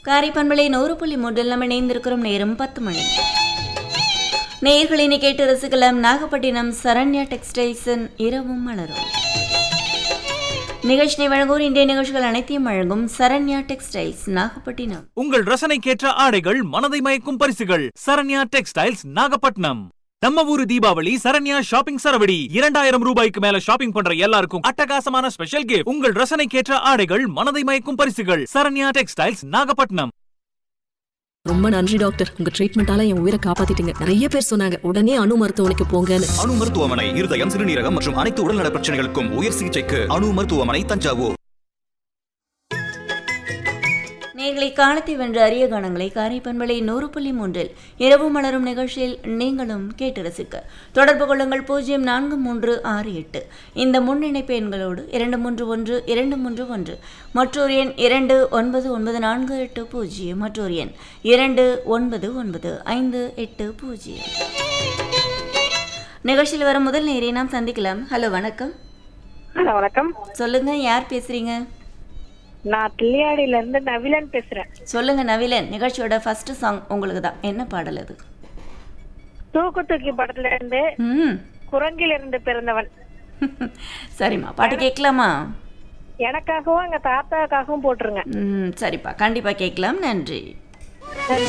காரைப்பண்பளை நூறு புள்ளி மூன்றில் நம்ம இணைந்திருக்கிறோம் நேரம் பத்து மணி நேயர்களினை கேட்டு ரசிக்கலாம் நாகப்பட்டினம் சரண்யா டெக்ஸ்டைல்ஸின் இரவும் மலரும் நிகழ்ச்சியை வழங்குவோர் இன்றைய நிகழ்ச்சிகள் அனைத்தையும் வழங்கும் சரண்யா டெக்ஸ்டைல்ஸ் நாகப்பட்டினம் உங்கள் ரசனைக்கேற்ற ஆடைகள் மனதை மயக்கும் பரிசுகள் சரண்யா டெக்ஸ்டைல்ஸ் நாகப்பட்டினம் நம்ம ஊரு தீபாவளி சரண்யா ஷாப்பிங் சரவடி இரண்டாயிரம் ரூபாய்க்கு மேல ஷாப்பிங் பண்ற எல்லாருக்கும் அட்டகாசமான ஸ்பெஷல் கிஃப்ட் உங்கள் ரசனைக்கேற்ற ஆடைகள் மனதை மயக்கும் பரிசுகள் சரண்யா டெக்ஸ்டைல்ஸ் நாகப்பட்டினம் ரொம்ப நன்றி டாக்டர் உங்க ட்ரீட்மெண்டால என் உயிரை காப்பாத்திட்டீங்க நிறைய பேர் சொன்னாங்க உடனே அணு மருத்துவமனைக்கு போங்கன்னு அணு மருத்துவமனை இருதயம் சிறுநீரகம் மற்றும் அனைத்து உடல்நல பிரச்சனைகளுக்கும் உயர் சிகிச்சைக்கு அணு மருத்துவமனை தஞ்சாவூர் நேர்களை காலத்தை வென்ற அரிய கணங்களை காரைப்பண்பளை நூறு புள்ளி மூன்றில் இரவு மலரும் நிகழ்ச்சியில் நீங்களும் கேட்டு ரசிக்க தொடர்பு கொள்ளுங்கள் பூஜ்ஜியம் நான்கு மூன்று ஆறு எட்டு இந்த முன்னிணைப்பு எண்களோடு இரண்டு மூன்று ஒன்று இரண்டு மூன்று ஒன்று மற்றொரு எண் இரண்டு ஒன்பது ஒன்பது நான்கு எட்டு பூஜ்ஜியம் மற்றொரு எண் இரண்டு ஒன்பது ஒன்பது ஐந்து எட்டு பூஜ்ஜியம் நிகழ்ச்சியில் வரும் முதல் நேரை நாம் சந்திக்கலாம் ஹலோ வணக்கம் ஹலோ வணக்கம் சொல்லுங்க யார் பேசுறீங்க நான் தில்லியாடியில இருந்து நவிலன் பேசுறேன் சொல்லுங்க நவிலன் நிகழ்ச்சியோட ஃபர்ஸ்ட் சாங் உங்களுக்கு தான் என்ன பாடல் அது தூக்கு தூக்கி படத்துல இருந்து ம் குரங்கில் இருந்து பிறந்தவன் சரிம்மா பாட்டு கேட்கலாமா எனக்காகவும் எங்க தாத்தாக்காகவும் போட்டுருங்க ம் சரிப்பா கண்டிப்பாக கேட்கலாம் நன்றி